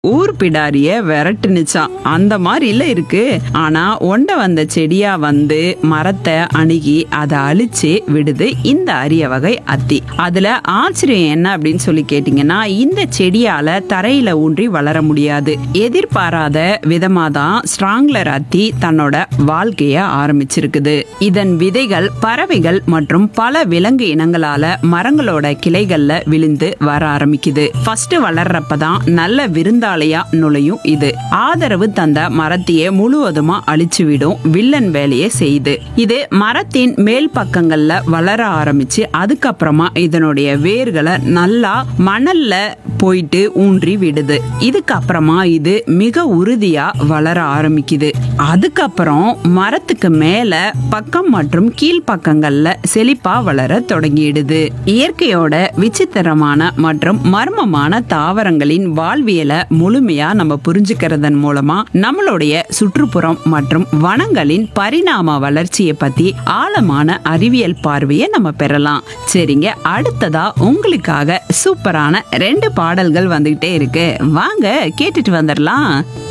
ஊர் பிடாரிய விரட்டுனுச்சான் அந்த மாதிரில இருக்கு ஆனா ஒண்ட வந்த செடியா வந்து மரத்தை அணுகி அதை அழிச்சு விடுது இந்த அரிய வகை அத்தி அதுல ஆச்சரியம் என்ன அப்படின்னு சொல்லி கேட்டீங்கன்னா இந்த செடியால தரையில ஊன்றி வளர முடியாது எதிர்பாராத விதமா தான் ஸ்ட்ராங்லர் அத்தி தன்னோட வாழ்க்கைய ஆரம்பிச்சிருக்குது இதன் விதைகள் பறவைகள் மற்றும் பல விலங்கு இனங்களால மரங்களோட கிளைகள்ல விழுந்து வர ஆரம்பிக்குது ஃபர்ஸ்ட் வளர்றப்பதான் நல்ல விருந்தாளையா நுழையும் இது ஆதரவு தந்த மரத்தையே முழுவதுமா அழிச்சு விடும் வில்லன் வேலையை செய்யுது இது மரத்தின் மேல் பக்கங்கள்ல வளர ஆரம்பிச்சு அதுக்கப்புறமா இதனுடைய வேர்களை நல்லா மணல்ல போயிட்டு ஊன்றி விடுது இதுக்கப்புறமா இது மிக உறுதியா வளர ஆரம்பிக்குது அதுக்கப்புறம் மரத்துக்கு மேல பக்கம் மற்றும் கீழ்ப்பக்கங்கள்ல செழிப்பா வளர தொடங்கிடுது இயற்கையோட விசித்திரமான மற்றும் மர்மமான தாவரங்களின் வாழ்வியலை முழுமையா நம்ம புரிஞ்சுக்கிறதன் மூலமா நம்மளுடைய சுற்றுப்புறம் மற்றும் வனங்களின் பரிணாம வளர்ச்சியை பத்தி ஆழமான அறிவியல் பார்வையை நம்ம பெறலாம் சரிங்க அடுத்ததா உங்களுக்காக சூப்பரான ரெண்டு பாடல்கள் வந்துகிட்டே இருக்கு வாங்க கேட்டுட்டு வந்துடலாம்